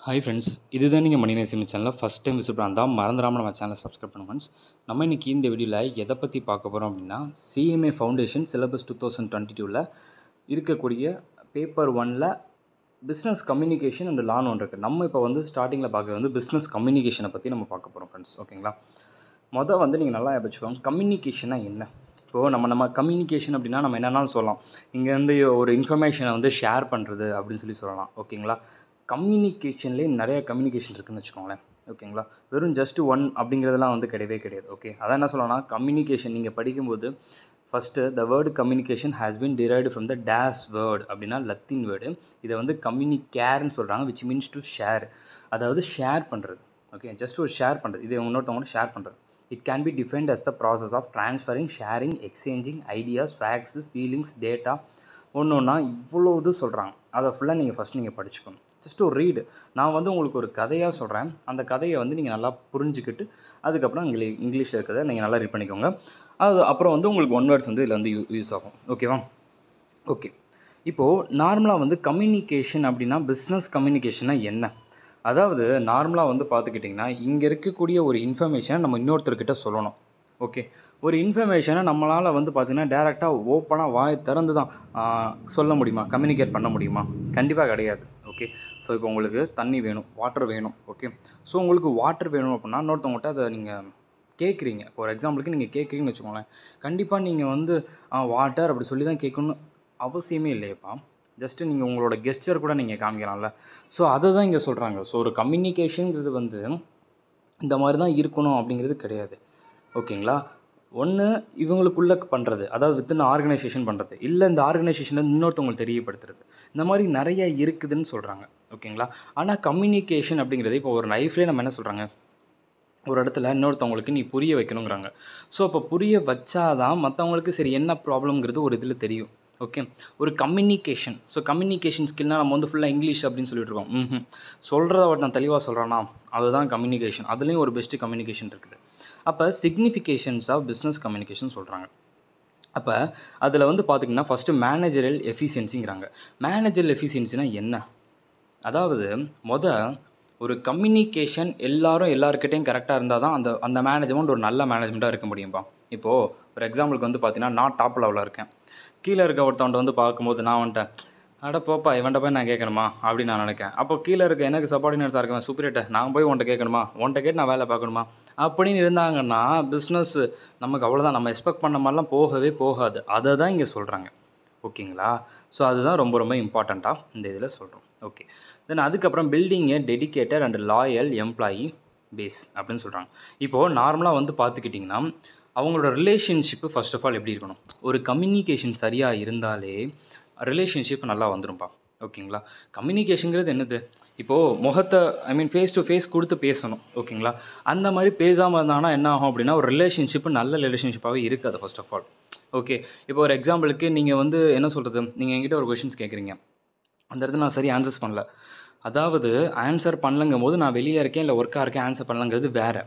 hi friends இதுதான் நீங்கள் மணி நேசிமி சேனலில் ஃபஸ்ட் டைம் விசிட் பண்ணால் மறந்துடாமல் நம்ம சேனலை சப்ஸ்கிரைப் பண்ணுங்க ஃப்ரெண்ட்ஸ் நம்ம இன்றைக்கி இந்த வீடியோவில் எதை பற்றி பார்க்க போகிறோம் அப்படின்னா CMA foundation syllabus two thousand twenty டூவில் இருக்கக்கூடிய பேப்பர் ஒனில் பிஸ்னஸ் கம்யூனிகேஷன் அண்ட் லான் ஒன்று இருக்குது நம்ம இப்போ வந்து ஸ்டார்டிங்கில் பார்க்குறது வந்து பிஸ்னஸ் கம்யூனிகேஷனை பற்றி நம்ம பார்க்க போகிறோம் ஃப்ரெண்ட்ஸ் ஓகேங்களா மொதல் வந்து நீங்கள் நல்லா வச்சுக்கோங்க கம்யூனிகேஷனாக என்ன இப்போது நம்ம நம்ம கம்யூனிகேஷன் அப்படின்னா நம்ம என்னென்னாலும் சொல்லலாம் இங்கேருந்து ஒரு இன்ஃபர்மேஷனை வந்து ஷேர் பண்ணுறது அப்படின்னு சொல்லி சொல்லலாம் ஓகேங்களா கம்யூனிகேஷன்லேயே நிறைய கம்யூனிகேஷன் இருக்குதுன்னு வச்சுக்கோங்களேன் ஓகேங்களா வெறும் ஜஸ்ட் ஒன் அப்படிங்கிறதெல்லாம் வந்து கிடையவே கிடையாது ஓகே அதான் என்ன சொல்லலாம்னா கம்யூனிகேஷன் நீங்கள் படிக்கும்போது first the word communication has been derived from the days word அப்படின்னா லத்தின் வேர்டு இதை வந்து கம்யூனிகேர்னு சொல்கிறாங்க விச் மீன்ஸ் டு ஷேர் அதாவது ஷேர் பண்ணுறது ஓகே ஜஸ்ட் ஒரு ஷேர் பண்ணுறது இது இன்னொருத்தவங்க ஷேர் பண்ணுறது it can be defined as the process of transferring sharing exchanging ideas facts feelings data ஒன்று ஒன்றா இவ்வளோ இது சொல்கிறாங்க அதை ஃபுல்லாக நீங்கள் ஃபஸ்ட் நீங்கள் படிச்சுக்கணும் ஜஸ்ட் ஒரு ரீடு நான் வந்து உங்களுக்கு ஒரு கதையாக சொல்கிறேன் அந்த கதையை வந்து நீங்கள் நல்லா புரிஞ்சுக்கிட்டு அதுக்கப்புறம் இங்கிலீ இங்கிலீஷில் இருக்கிறத நீங்கள் நல்லா ரீட் பண்ணிக்கோங்க அது அப்புறம் வந்து உங்களுக்கு ஒன் வேர்ட்ஸ் வந்து இதில் வந்து யூ யூஸ் ஆகும் ஓகேவா ஓகே இப்போது நார்மலாக வந்து கம்யூனிகேஷன் அப்படின்னா பிஸ்னஸ் கம்யூனிகேஷனாக என்ன அதாவது நார்மலாக வந்து பார்த்துக்கிட்டிங்கன்னா இங்கே இருக்கக்கூடிய ஒரு இன்ஃபர்மேஷனை நம்ம இன்னொருத்தர்கிட்ட சொல்லணும் ஓகே ஒரு இன்ஃபர்மேஷனை நம்மளால் வந்து பார்த்திங்கன்னா டேரெக்டாக ஓப்பனாக வாய் திறந்து தான் சொல்ல முடியுமா கம்யூனிகேட் பண்ண முடியுமா கண்டிப்பாக கிடையாது ஓகே ஸோ இப்போ உங்களுக்கு தண்ணி வேணும் வாட்டர் வேணும் ஓகே ஸோ உங்களுக்கு வாட்டர் வேணும் அப்படின்னா இன்னொருத்தவங்கள்ட்ட அதை நீங்கள் கேட்குறீங்க ஒரு எக்ஸாம்பிளுக்கு நீங்கள் கேட்குறீங்கன்னு வச்சுக்கோங்களேன் கண்டிப்பாக நீங்கள் வந்து வாட்டர் அப்படி சொல்லி தான் கேட்கணும்னு அவசியமே இல்லையப்பா ஜஸ்ட்டு நீங்கள் உங்களோட கெஸ்டர் கூட நீங்கள் காமிக்கலாம்ல ஸோ அதை தான் இங்கே சொல்கிறாங்க ஸோ ஒரு கம்யூனிகேஷனுங்கிறது வந்து இந்த மாதிரி தான் இருக்கணும் அப்படிங்கிறது கிடையாது ஓகேங்களா ஒன்று இவங்களுக்குள்ளே பண்ணுறது அதாவது வித்தின் ஆர்கனைசேஷன் பண்ணுறது இல்லை இந்த ஆர்கனைசேஷனை இன்னொருத்தவங்களுக்கு தெரியப்படுத்துறது இந்த மாதிரி நிறைய இருக்குதுன்னு சொல்கிறாங்க ஓகேங்களா ஆனால் கம்யூனிகேஷன் அப்படிங்கிறது இப்போ ஒரு லைஃப்லேயே நம்ம என்ன சொல்கிறாங்க ஒரு இடத்துல இன்னொருத்தவங்களுக்கு நீ புரிய வைக்கணுங்கிறாங்க ஸோ அப்போ புரிய வச்சாதான் மற்றவங்களுக்கு சரி என்ன ப்ராப்ளம்ங்கிறது ஒரு இதில் தெரியும் ஓகே ஒரு கம்யூனிகேஷன் ஸோ கம்யூனிகேஷன் ஸ்கில்னால் நம்ம வந்து ஃபுல்லாக இங்கிலீஷ் அப்படின்னு சொல்லிட்டு இருக்கோம் ம் சொல்கிறத அவட்ட நான் தெளிவாக சொல்கிறேன்னா அதுதான் கம்யூனிகேஷன் அதுலேயும் ஒரு பெஸ்ட்டு கம்யூனிகேஷன் இருக்குது அப்போ சிக்னிஃபிகேஷன்ஸ் ஆஃப் பிஸ்னஸ் கம்யூனிகேஷன் சொல்கிறாங்க அப்போ அதில் வந்து பார்த்திங்கன்னா ஃபஸ்ட்டு மேனேஜரல் எஃபிஷியன்சிங்கிறாங்க மேனேஜரல் எஃபிஷியன்சினா என்ன அதாவது மொதல் ஒரு கம்யூனிகேஷன் எல்லாரும் எல்லாருக்கிட்டையும் கரெக்டாக இருந்தால் தான் அந்த அந்த மேனேஜ்மெண்ட் ஒரு நல்ல மேனேஜ்மெண்ட்டாக இருக்க முடியும்பா இப்போது ஃபார் எக்ஸாம்பிளுக்கு வந்து பார்த்தீங்கன்னா நான் டாப் லெவலில் இருக்கேன் கீழே இருக்க ஒருத்தவன்ட்ட வந்து பார்க்கும்போது நான் வந்துட்டேன் அட போப்பா இவன்ட்ட போய் நான் கேட்கணுமா அப்படின்னு நான் நினைக்கிறேன் அப்போ கீழே இருக்க எனக்கு சப்பார்டினேட்ஸாக இருக்கேன் சூப்பரேட்டை நான் போய் உன்ட்ட கேட்கணுமா உன்ட்ட கேட்டு நான் வேலை பார்க்கணுமா அப்படின்னு இருந்தாங்கன்னா பிஸ்னஸ் நமக்கு அவ்வளோதான் நம்ம எக்ஸ்பெக்ட் பண்ண மாதிரிலாம் போகவே போகாது அதை தான் இங்கே சொல்கிறாங்க ஓகேங்களா ஸோ அதுதான் ரொம்ப ரொம்ப இம்பார்ட்டண்ட்டாக இந்த இதில் சொல்கிறோம் ஓகே தென் அதுக்கப்புறம் building a dedicated and loyal employee base அப்படின்னு சொல்கிறாங்க இப்போது நார்மலாக வந்து பார்த்துக்கிட்டிங்கன்னா அவங்களோட ரிலேஷன்ஷிப்பு ஃபர்ஸ்ட் ஆஃப் ஆல் எப்படி இருக்கணும் ஒரு கம்யூனிகேஷன் சரியாக இருந்தாலே ரிலேஷன்ஷிப் நல்லா வந்துரும்ப்பா ஓகேங்களா கம்யூனிகேஷனுங்கிறது என்னது இப்போது முகத்தை I mean face to face கொடுத்து பேசணும் ஓகேங்களா அந்த மாதிரி பேசாமல் இருந்தாங்கன்னா என்ன ஆகும் அப்படின்னா ஒரு ரிலேஷன்ஷிப்பு நல்ல ரிலேஷன்ஷிப்பாகவே இருக்காது ஃபர்ஸ்ட் ஆஃப் ஆல் ஓகே இப்போ ஒரு எக்ஸாம்பிளுக்கு நீங்கள் வந்து என்ன சொல்கிறது நீங்கள் என்கிட்ட ஒரு கொஷின்ஸ் கேட்குறீங்க அந்த இடத்துல நான் சரி ஆன்சர்ஸ் பண்ணல அதாவது ஆன்சர் பண்ணலங்கும் போது நான் வெளியே இருக்கேன் இல்லை ஒர்க்காக இருக்கேன் ஆன்சர் பண்ணலங்கிறது வேறு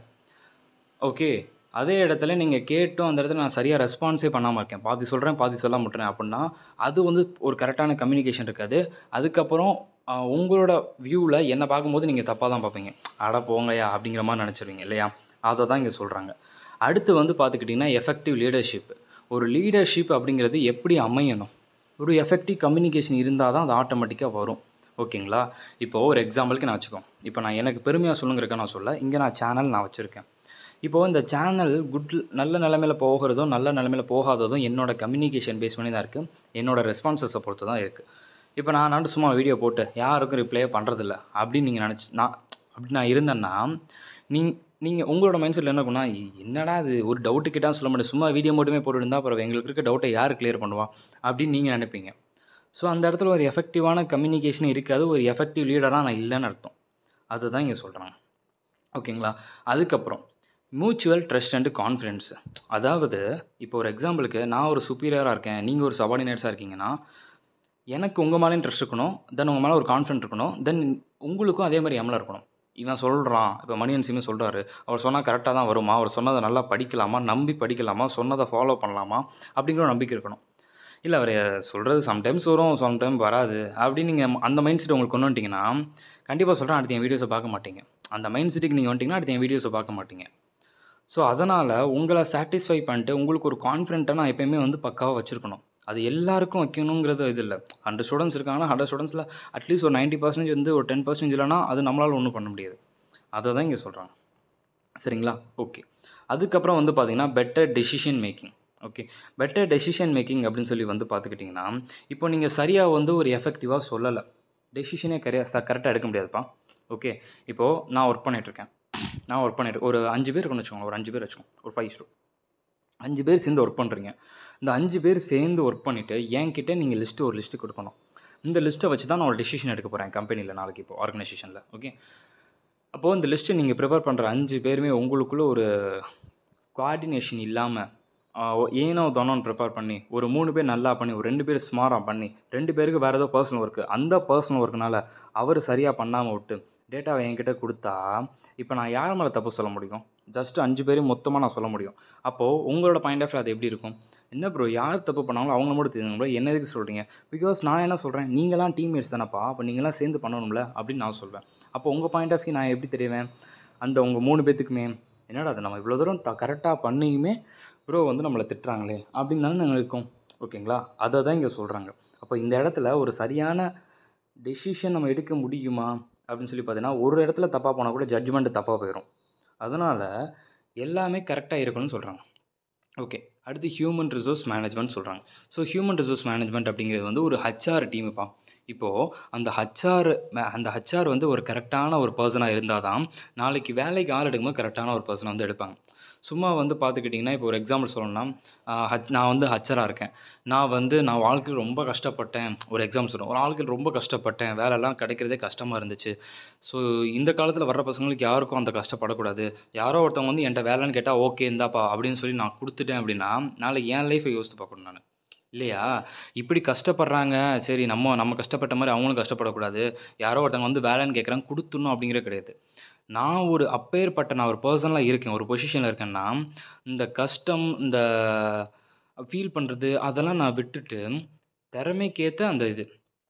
ஓகே அதே இடத்துல நீங்கள் கேட்டும் அந்த இடத்துல நான் சரியாக ரெஸ்பான்ஸே பண்ணாமல் இருக்கேன் பாதி சொல்கிறேன் பாதி சொல்ல மாட்டேன் அப்படின்னா அது வந்து ஒரு கரெக்டான கம்யூனிகேஷன் இருக்காது அதுக்கப்புறம் உங்களோட வியூவில் என்னை பார்க்கும்போது நீங்கள் தப்பாக தான் பார்ப்பீங்க அட போங்கயா அப்படிங்கிற மாதிரி நினச்சிருவீங்க இல்லையா அதை தான் இங்கே சொல்கிறாங்க அடுத்து வந்து பார்த்துக்கிட்டிங்கன்னா எஃபெக்டிவ் லீடர்ஷிப் ஒரு லீடர்ஷிப் அப்படிங்கிறது எப்படி அமையணும் ஒரு எஃபெக்டிவ் கம்யூனிகேஷன் இருந்தால் தான் அது ஆட்டோமேட்டிக்காக வரும் ஓகேங்களா இப்போது ஒரு எக்ஸாம்பிளுக்கு நான் வச்சுக்கோம் இப்போ நான் எனக்கு பெருமையாக சொல்லுங்கிறக்க நான் சொல்ல இங்கே நான் சேனல் நான் வச்சுருக்கேன் இப்போது இந்த சேனல் குட் நல்ல நிலமையில் போகிறதும் நல்ல நிலமையில் போகாததும் என்னோட கம்யூனிகேஷன் பேஸ் பண்ணி தான் இருக்குது என்னோடய ரெஸ்பான்சஸை பொறுத்து தான் இருக்குது இப்போ நான் நாட்டு சும்மா வீடியோ போட்டு யாருக்கும் ரிப்ளே பண்ணுறதில்ல அப்படின்னு நீங்கள் நினச்சி நான் அப்படி நான் இருந்தேன்னா நீ நீங்கள் உங்களோட மைண்ட் செட்டில் என்ன இருக்குன்னா என்னடா அது ஒரு டவுட்டு கேட்டால் சொல்ல மாட்டேன் சும்மா வீடியோ மட்டுமே போட்டுருந்தா அப்புறம் எங்களுக்கு இருக்க டவுட்டை யார் கிளியர் பண்ணுவா அப்படின்னு நீங்கள் நினைப்பீங்க ஸோ அந்த இடத்துல ஒரு எஃபெக்டிவான கம்யூனிகேஷன் இருக்காது ஒரு எஃபெக்டிவ் லீடராக நான் இல்லைன்னு அர்த்தம் அதுதான் இங்கே சொல்கிறாங்க ஓகேங்களா அதுக்கப்புறம் மியூச்சுவல் ட்ரஸ்ட் அண்டு கான்ஃபிடென்ஸ் அதாவது இப்போ ஒரு எக்ஸாம்பிளுக்கு நான் ஒரு சுப்பீரியராக இருக்கேன் நீங்கள் ஒரு சபார்டினேட்ஸாக இருக்கீங்கன்னா எனக்கு உங்கள் மேலேயும் ட்ரஸ்ட் இருக்கணும் தென் உங்கள் மேலே ஒரு கான்ஃபிடென்ட் இருக்கணும் தென் உங்களுக்கும் அதே மாதிரி எம்மில் இருக்கணும் இவன் சொல்கிறான் இப்போ மணியன் சிம்மி சொல்கிறாரு அவர் சொன்னால் கரெக்டாக தான் வருமா அவர் சொன்னதை நல்லா படிக்கலாமா நம்பி படிக்கலாமா சொன்னதை ஃபாலோ பண்ணலாமா அப்படிங்கிற ஒரு நம்பிக்கை இருக்கணும் இல்லை அவர் சொல்கிறது சம்டைம்ஸ் வரும் சம்டைம் வராது அப்படின்னு நீங்கள் அந்த மைண்ட் செட் உங்களுக்கு கொண்டு வந்துட்டிங்கன்னா கண்டிப்பாக சொல்கிறேன் அடுத்த என் வீடியோஸை பார்க்க மாட்டீங்க அந்த மைண்ட் செட்டுக்கு நீங்கள் வந்துட்டிங்கன்னா அடுத்த என் வீடியோஸை பார்க்க மாட்டீங்க ஸோ அதனால் உங்களை சாட்டிஸ்ஃபை பண்ணிட்டு உங்களுக்கு ஒரு கான்ஃபிடென்ட்டை நான் எப்பயுமே வந்து பக்காவாக வச்சுருக்கணும் அது எல்லாருக்கும் வைக்கணுங்கிறது இது இல்லை ஹண்ட்ரட் ஸ்டூடெண்ட்ஸ் இருக்காங்கன்னா ஹண்ட்ரட் ஸ்டூடெண்ட்ஸில் அட்லீஸ்ட் ஒரு நைன்ட்டி பர்சன்டேஜ் வந்து ஒரு டென் பர்சன்டேஜ் இல்லைனா அது நம்மளால் ஒன்றும் பண்ண முடியாது அதை தான் இங்கே சொல்கிறாங்க சரிங்களா ஓகே அதுக்கப்புறம் வந்து பார்த்தீங்கன்னா better decision making okay better decision making அப்படின்னு சொல்லி வந்து பார்த்துக்கிட்டிங்கன்னா இப்போ நீங்கள் சரியாக வந்து ஒரு எஃபெக்டிவாக சொல்லலை டெசிஷனே கரையா ச கரெக்டாக எடுக்க முடியாதுப்பா ஓகே இப்போது நான் ஒர்க் பண்ணிகிட்ருக்கேன் நான் ஒர்க் பண்ணிட்டு ஒரு அஞ்சு பேர் இருக்குன்னு வச்சுக்கோங்க ஒரு அஞ்சு பேர் வச்சுக்கோங்க ஒரு ஃபைவ் ஸ்டூ அஞ்சு பேர் சேர்ந்து ஒர்க் பண்ணுறீங்க இந்த அஞ்சு பேர் சேர்ந்து ஒர்க் பண்ணிவிட்டு என்கிட்ட நீங்கள் லிஸ்ட்டு ஒரு லிஸ்ட்டு கொடுக்கணும் இந்த லிஸ்ட்டை வச்சு தான் நான் ஒரு டெசிஷன் எடுக்க போகிறேன் கம்பெனியில் நாளைக்கு இப்போ ஆர்கனைசேஷனில் ஓகே அப்போது இந்த லிஸ்ட்டை நீங்கள் ப்ரிப்பேர் பண்ணுற அஞ்சு பேருமே உங்களுக்குள்ளே ஒரு கோஆர்டினேஷன் இல்லாமல் ஏனோ தானோன்னு ப்ரிப்பேர் பண்ணி ஒரு மூணு பேர் நல்லா பண்ணி ஒரு ரெண்டு பேர் ஸ்மாராக பண்ணி ரெண்டு பேருக்கு வேறு ஏதோ பர்சனல் ஒர்க்கு அந்த பர்சனல் ஒர்க்குனால அவர் சரியாக பண்ணாமல் விட்டு டேட்டாவை என்கிட்ட கொடுத்தா இப்போ நான் யார் மேலே தப்பு சொல்ல முடியும் ஜஸ்ட் அஞ்சு பேரையும் மொத்தமாக நான் சொல்ல முடியும் அப்போது உங்களோட பாயிண்ட் ஆஃப் அது எப்படி இருக்கும் என்ன ப்ரோ யார் தப்பு பண்ணாலும் அவங்கள மட்டும் தெரியுங்க ப்ரோ என்ன எதுக்கு சொல்கிறீங்க பிகாஸ் நான் என்ன சொல்கிறேன் நீங்களாம் டீம்மேட்ஸ் தானப்பா அப்போ நீங்களாம் சேர்ந்து பண்ணணும்ல அப்படின்னு நான் சொல்வேன் அப்போ உங்கள் பாயிண்ட் ஆஃப் வியூ நான் எப்படி தெரியுவேன் அந்த உங்கள் மூணு பேத்துக்குமே என்னடா அது நம்ம இவ்வளோ தூரம் த கரெக்டாக பண்ணியுமே ப்ரோ வந்து நம்மளை திட்டுறாங்களே அப்படின்னு தானே நாங்கள் இருக்கோம் ஓகேங்களா அதை தான் இங்கே சொல்கிறாங்க அப்போ இந்த இடத்துல ஒரு சரியான டெசிஷன் நம்ம எடுக்க முடியுமா அப்படின்னு சொல்லி பார்த்தீங்கன்னா ஒரு இடத்துல தப்பாக போனால் கூட ஜட்ஜ்மெண்ட் தப்பாக போயிடும் அதனால் எல்லாமே கரெக்டாக இருக்கணும்னு சொல்கிறாங்க ஓகே அடுத்து ஹியூமன் ரிசோர்ஸ் மேனேஜ்மெண்ட் சொல்கிறாங்க ஸோ ஹியூமன் ரிசோர்ஸ் மேனேஜ்மெண்ட் அப்படிங்கிறது வந்து ஒரு ஹச்ஆர் டீமுப்பா இப்போது அந்த ஹச்ஆர் அந்த ஹச்ஆர் வந்து ஒரு கரெக்டான ஒரு பர்சனாக இருந்தால் தான் நாளைக்கு வேலைக்கு ஆள் எடுக்கும்போது கரெக்டான ஒரு பர்சனை வந்து எடுப்பாங்க சும்மா வந்து பார்த்துக்கிட்டிங்கன்னா இப்போ ஒரு எக்ஸாம்பிள் சொல்லணும்னா ஹச் நான் வந்து ஹச்சராக இருக்கேன் நான் வந்து நான் வாழ்க்கையில் ரொம்ப கஷ்டப்பட்டேன் ஒரு எக்ஸாம் சொல்கிறேன் ஒரு வாழ்க்கையில் ரொம்ப கஷ்டப்பட்டேன் வேலைலாம் கிடைக்கிறதே கஷ்டமாக இருந்துச்சு ஸோ இந்த காலத்தில் வர்ற பசங்களுக்கு யாருக்கும் அந்த கஷ்டப்படக்கூடாது யாரோ ஒருத்தவங்க வந்து என்கிட்ட வேலைன்னு கேட்டால் ஓகே இந்தாப்பா அப்படின்னு சொல்லி நான் கொடுத்துட்டேன் அப்படின்னா நாளைக்கு என் லைஃப்பை யோசித்து பார்க்கணும் நான் இல்லையா இப்படி கஷ்டப்படுறாங்க சரி நம்ம நம்ம கஷ்டப்பட்ட மாதிரி அவங்களும் கஷ்டப்படக்கூடாது யாரோ ஒருத்தவங்க வந்து வேலைன்னு கேட்குறாங்க கொடுத்துடணும் அப்படிங்கிறது கிடையாது நான் ஒரு அப்பேற்பட்ட நான் ஒரு பர்சனலாக இருக்கேன் ஒரு பொசிஷனில் இருக்கேன்னா இந்த கஷ்டம் இந்த ஃபீல் பண்ணுறது அதெல்லாம் நான் விட்டுட்டு திறமைக்கேற்ற அந்த இது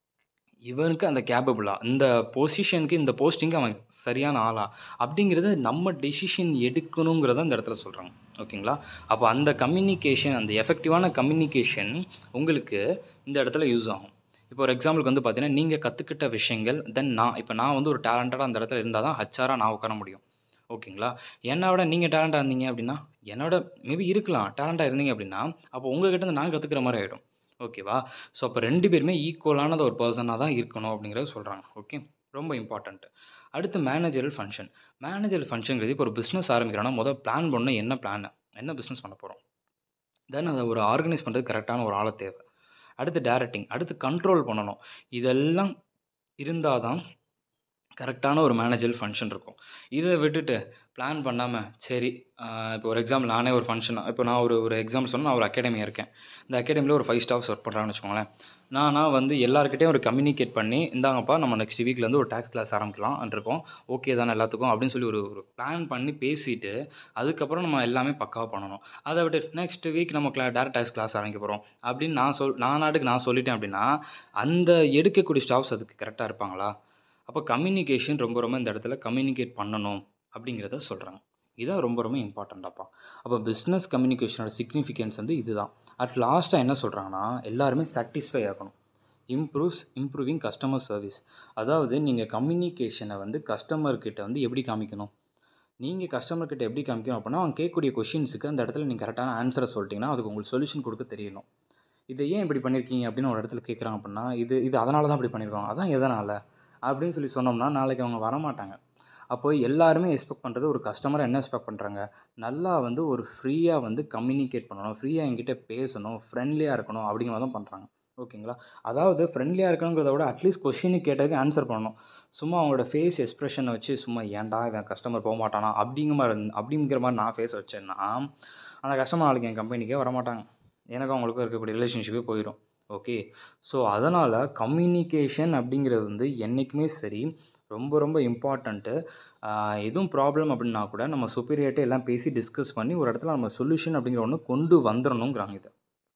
இவனுக்கு அந்த கேப்பபிளா இந்த பொசிஷனுக்கு இந்த போஸ்டிங்க்கு அவன் சரியான ஆளா அப்படிங்கிறத நம்ம டெசிஷன் எடுக்கணுங்கிறத அந்த இடத்துல சொல்கிறாங்க ஓகேங்களா அப்போ அந்த கம்யூனிகேஷன் அந்த எஃபெக்டிவான கம்யூனிகேஷன் உங்களுக்கு இந்த இடத்துல யூஸ் ஆகும் இப்போ ஒரு எக்ஸாம்பிளுக்கு வந்து பார்த்தீங்கன்னா நீங்கள் கற்றுக்கிட்ட விஷயங்கள் தென் நான் இப்போ நான் வந்து ஒரு டேலண்டடாக அந்த இடத்துல இருந்தால் தான் ஹச்ஆராக நான் உட்கார முடியும் ஓகேங்களா என்னை விட நீங்கள் டேலண்டாக இருந்தீங்க அப்படின்னா என்னோட மேபி இருக்கலாம் டேலண்டாக இருந்தீங்க அப்படின்னா அப்போ உங்ககிட்ட இருந்து நான் கற்றுக்கிற மாதிரி ஆகிடும் ஓகேவா ஸோ அப்போ ரெண்டு பேருமே ஈக்குவலானது ஒரு பர்சனாக தான் இருக்கணும் அப்படிங்கிறத சொல்கிறாங்க ஓகே ரொம்ப இம்பார்ட்டண்ட்டு அடுத்து மேனேஜரல் ஃபங்க்ஷன் மேனேஜரல் ஃபங்க்ஷன்ங்கிறது இப்போ ஒரு பிஸ்னஸ் ஆரம்பிக்கிறோன்னா முதல் பிளான் பண்ண என்ன பிளான் என்ன பிஸ்னஸ் பண்ண போகிறோம் தென் அதை ஒரு ஆர்கனைஸ் பண்ணுறது கரெக்டான ஒரு ஆளை தேவை அடுத்து டேரக்டிங் அடுத்து கண்ட்ரோல் பண்ணணும் இதெல்லாம் இருந்தால் தான் கரெக்டான ஒரு மேனேஜரல் ஃபங்க்ஷன் இருக்கும் இதை விட்டுட்டு பிளான் பண்ணாமல் சரி இப்போ ஒரு எக்ஸாம்பிள் நானே ஒரு ஃபங்க்ஷன் இப்போ நான் ஒரு ஒரு எக்ஸாம்பிள் சொன்னால் நான் ஒரு அகாடமியாக இருக்கேன் இந்த அகாடமியில் ஒரு ஃபைவ் ஸ்டாஃப்ஸ் ஒர்க் பண்ணுறாங்கன்னு வச்சுக்கோங்களேன் நானா வந்து எல்லாருக்கிட்டையும் ஒரு கம்யூனிகேட் பண்ணி இந்தாங்கப்பா நம்ம நெக்ஸ்ட் வீக்லேருந்து ஒரு டேக்ஸ் கிளாஸ் ஆரம்பிக்கலாம் இருக்கோம் ஓகே தானே எல்லாத்துக்கும் அப்படின்னு சொல்லி ஒரு ஒரு பிளான் பண்ணி பேசிட்டு அதுக்கப்புறம் நம்ம எல்லாமே பக்காவாக பண்ணணும் அதை விட்டு நெக்ஸ்ட் வீக் நம்ம கிளா டேரக்ட் டேக்ஸ் கிளாஸ் ஆரம்பிக்க போகிறோம் அப்படின்னு நான் சொல் நான் நாட்டுக்கு நான் சொல்லிட்டேன் அப்படின்னா அந்த எடுக்கக்கூடிய ஸ்டாஃப்ஸ் அதுக்கு கரெக்டாக இருப்பாங்களா அப்போ கம்யூனிகேஷன் ரொம்ப ரொம்ப இந்த இடத்துல கம்யூனிகேட் பண்ணணும் அப்படிங்கிறத சொல்கிறாங்க இதான் ரொம்ப ரொம்ப இம்பார்ட்டண்ட்டாப்பா அப்போ பிஸ்னஸ் கம்யூனிகேஷனோட சிக்னிஃபிகன்ஸ் வந்து இதுதான் அட் லாஸ்ட்டாக என்ன சொல்கிறாங்கன்னா எல்லாருமே சாட்டிஸ்ஃபை ஆகணும் இம்ப்ரூவ்ஸ் இம்ப்ரூவிங் கஸ்டமர் சர்வீஸ் அதாவது நீங்கள் கம்யூனிகேஷனை வந்து கஸ்டமர்கிட்ட வந்து எப்படி காமிக்கணும் நீங்கள் கஸ்டமர்கிட்ட எப்படி காமிக்கணும் அப்படின்னா அவங்க கேட்கக்கூடிய கொஷின்ஸுக்கு அந்த இடத்துல நீங்கள் கரெக்டான ஆன்சரை சொல்லிட்டீங்கன்னா அதுக்கு உங்களுக்கு சொல்யூஷன் கொடுக்க தெரியணும் இதை ஏன் இப்படி பண்ணியிருக்கீங்க அப்படின்னு ஒரு இடத்துல கேட்குறாங்க அப்படின்னா இது இது அதனால தான் இப்படி பண்ணியிருக்காங்க அதான் எதனால் அப்படின்னு சொல்லி சொன்னோம்னா நாளைக்கு அவங்க வரமாட்டாங்க அப்போ எல்லாருமே எக்ஸ்பெக்ட் பண்ணுறது ஒரு கஸ்டமரை என்ன எக்ஸ்பெக்ட் பண்ணுறாங்க நல்லா வந்து ஒரு ஃப்ரீயாக வந்து கம்யூனிகேட் பண்ணணும் ஃப்ரீயாக என்கிட்ட பேசணும் ஃப்ரெண்ட்லியாக இருக்கணும் அப்படிங்கிற மாதிரி தான் பண்ணுறாங்க ஓகேங்களா அதாவது ஃப்ரெண்ட்லியாக இருக்கணுங்கிறத விட அட்லீஸ்ட் கொஷினுக்கு கேட்டதுக்கு ஆன்சர் பண்ணணும் சும்மா அவங்களோட ஃபேஸ் எக்ஸ்ப்ரெஷனை வச்சு சும்மா ஏன்டா இவன் கஸ்டமர் போக மாட்டானா அப்படிங்கிற மாதிரி இருந்து- அப்படிங்கிற மாதிரி நான் ஃபேஸ் வச்சேன்னா அந்த கஸ்டமர் நாளைக்கு என் கம்பெனிக்கே வரமாட்டாங்க எனக்கும் அவங்களுக்கும் இருக்கக்கூடிய ரிலேஷன்ஷிப்பே போயிடும் ஓகே ஸோ அதனால் கம்யூனிகேஷன் அப்படிங்கிறது வந்து என்றைக்குமே சரி ரொம்ப ரொம்ப இம்பார்ட்டண்ட்டு எதுவும் ப்ராப்ளம் அப்படின்னா கூட நம்ம சுப்பீரியர்ட்டே எல்லாம் பேசி டிஸ்கஸ் பண்ணி ஒரு இடத்துல நம்ம சொல்யூஷன் அப்படிங்கிற ஒன்று கொண்டு வந்துடணுங்கிறாங்க இதை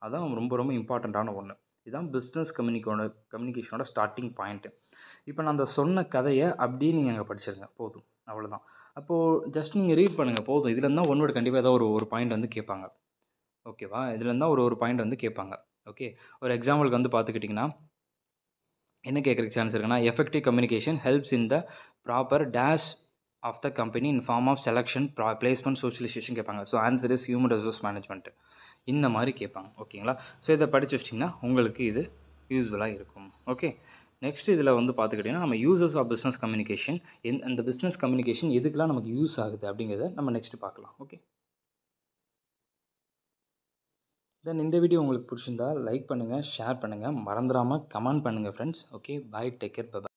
அதான் ரொம்ப ரொம்ப இம்பார்ட்டண்ட்டான ஒன்று இதுதான் பிஸ்னஸ் கம்யூனிக்கோட கம்யூனிகேஷனோட ஸ்டார்டிங் பாயிண்ட்டு இப்போ நான் அந்த சொன்ன கதையை அப்படியே நீங்கள் அங்கே படிச்சிருங்க போதும் அவ்வளோதான் அப்போது ஜஸ்ட் நீங்கள் ரீட் பண்ணுங்கள் போதும் இதுலேருந்து தான் ஒன் வேர்டு கண்டிப்பாக ஏதோ ஒரு ஒரு பாயிண்ட் வந்து கேட்பாங்க ஓகேவா இதுலேருந்து தான் ஒரு ஒரு பாயிண்ட் வந்து கேட்பாங்க ஓகே ஒரு எக்ஸாம்பிளுக்கு வந்து பார்த்துக்கிட்டிங்கன்னா என்ன கேட்குறக்கு சான்ஸ் இருக்குன்னா effective communication helps in the proper dash of the company in form of selection ப்ரா பிளேஸ்மெண்ட் சோஷியலைசேஷன் கேட்பாங்க so answer is human resource management இந்த மாதிரி கேட்பாங்க ஓகேங்களா ஸோ இதை படித்து வச்சிட்டிங்கன்னா உங்களுக்கு இது யூஸ்ஃபுல்லாக இருக்கும் ஓகே நெக்ஸ்ட் இதில் வந்து பார்த்துக்கிட்டிங்கன்னா நம்ம யூசஸ் ஆஃப் பிஸ்னஸ் கம்யூனிகேஷன் எந் அந்த பிஸ்னஸ் கம்யூனிகேஷன் எதுக்கெலாம் நமக்கு யூஸ் ஆகுது அப்படிங்கிறத நம்ம நெக்ஸ்ட் பார்க்கலாம் ஓகே தென் இந்த வீடியோ உங்களுக்கு பிடிச்சிருந்தா லைக் பண்ணுங்கள் ஷேர் பண்ணுங்கள் மறந்துடாமல் கமெண்ட் பண்ணுங்கள் friends okay bye take care by